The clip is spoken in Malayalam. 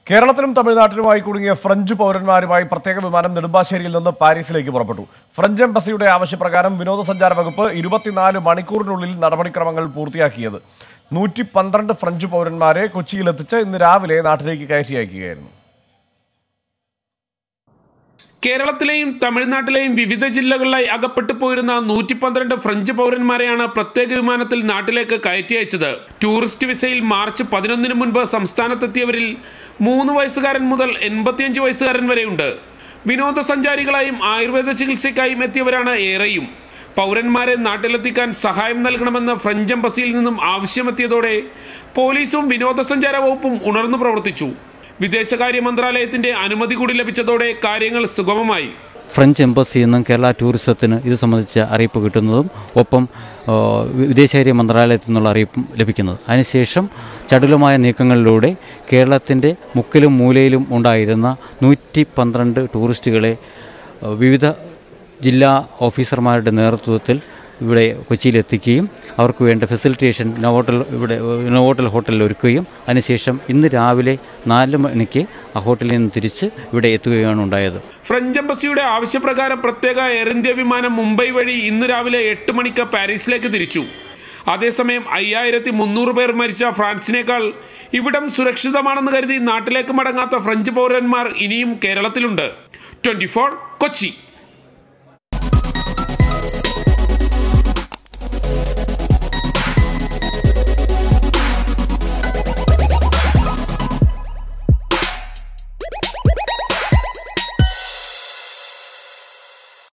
കേരളത്തിലും തമിഴ്നാട്ടിലുമായി കുടുങ്ങിയ ഫ്രഞ്ച് പൗരന്മാരുമായി പ്രത്യേക വിമാനം നെടുമ്പാശ്ശേരിയിൽ നിന്ന് പാരീസിലേക്ക് പുറപ്പെട്ടു ഫ്രഞ്ച് എംബസിയുടെ ആവശ്യപ്രകാരം വിനോദസഞ്ചാര വകുപ്പ് ഇരുപത്തിനാല് മണിക്കൂറിനുള്ളിൽ നടപടിക്രമങ്ങൾ പൂർത്തിയാക്കിയത് നൂറ്റി പന്ത്രണ്ട് ഫ്രഞ്ച് പൗരന്മാരെ കൊച്ചിയിലെത്തിച്ച് ഇന്ന് രാവിലെ നാട്ടിലേക്ക് കയറ്റി അയക്കുകയായിരുന്നു കേരളത്തിലെയും തമിഴ്നാട്ടിലെയും വിവിധ ജില്ലകളിലായി അകപ്പെട്ടു പോയിരുന്ന നൂറ്റി പന്ത്രണ്ട് ഫ്രഞ്ച് പൗരന്മാരെയാണ് പ്രത്യേക വിമാനത്തിൽ നാട്ടിലേക്ക് കയറ്റി അയച്ചത് ടൂറിസ്റ്റ് വിസയിൽ മാർച്ച് പതിനൊന്നിന് മുൻപ് സംസ്ഥാനത്തെത്തിയവരിൽ മൂന്ന് വയസ്സുകാരൻ മുതൽ എൺപത്തിയഞ്ച് വയസ്സുകാരൻ വരെയുണ്ട് വിനോദസഞ്ചാരികളായും ആയുർവേദ ചികിത്സയ്ക്കായും എത്തിയവരാണ് ഏറെയും പൗരന്മാരെ നാട്ടിലെത്തിക്കാൻ സഹായം നൽകണമെന്ന് ഫ്രഞ്ച് എംബസിയിൽ നിന്നും ആവശ്യമെത്തിയതോടെ പോലീസും വിനോദസഞ്ചാര വകുപ്പും ഉണർന്നു പ്രവർത്തിച്ചു വിദേശകാര്യ മന്ത്രാലയത്തിന്റെ അനുമതി കൂടി ലഭിച്ചതോടെ കാര്യങ്ങൾ സുഗമമായി ഫ്രഞ്ച് എംബസിയിൽ നിന്നും കേരള ടൂറിസത്തിന് ഇത് സംബന്ധിച്ച അറിയിപ്പ് കിട്ടുന്നതും ഒപ്പം ആ, വിദേശകാര്യ മന്ത്രാലയത്തിൽ നിന്നുള്ള അറിയിപ്പും ലഭിക്കുന്നത് അതിനുശേഷം ചടുലമായ നീക്കങ്ങളിലൂടെ കേരളത്തിൻ്റെ മുക്കിലും മൂലയിലും ഉണ്ടായിരുന്ന നൂറ്റി പന്ത്രണ്ട് ടൂറിസ്റ്റുകളെ ആ, വിവിധ ജില്ലാ ഓഫീസർമാരുടെ നേതൃത്വത്തിൽ ഇവിടെ കൊച്ചിയിൽ എത്തിക്കുകയും അവർക്ക് വേണ്ട ഫെസിലിറ്റേഷൻ നോവോട്ടൽ ഇവിടെ നോവോട്ടൽ ഹോട്ടലിൽ ഒരുക്കുകയും അതിനുശേഷം ഇന്ന് രാവിലെ നാല് മണിക്ക് ആ ഹോട്ടലിൽ നിന്ന് തിരിച്ച് ഇവിടെ എത്തുകയാണ് ഉണ്ടായത് ഫ്രഞ്ച് എംബസിയുടെ ആവശ്യപ്രകാരം പ്രത്യേക എയർ ഇന്ത്യ വിമാനം മുംബൈ വഴി ഇന്ന് രാവിലെ എട്ട് മണിക്ക് പാരീസിലേക്ക് തിരിച്ചു അതേസമയം അയ്യായിരത്തി മുന്നൂറ് പേർ മരിച്ച ഫ്രാൻസിനേക്കാൾ ഇവിടം സുരക്ഷിതമാണെന്ന് കരുതി നാട്ടിലേക്ക് മടങ്ങാത്ത ഫ്രഞ്ച് പൗരന്മാർ ഇനിയും കേരളത്തിലുണ്ട് ട്വന്റി കൊച്ചി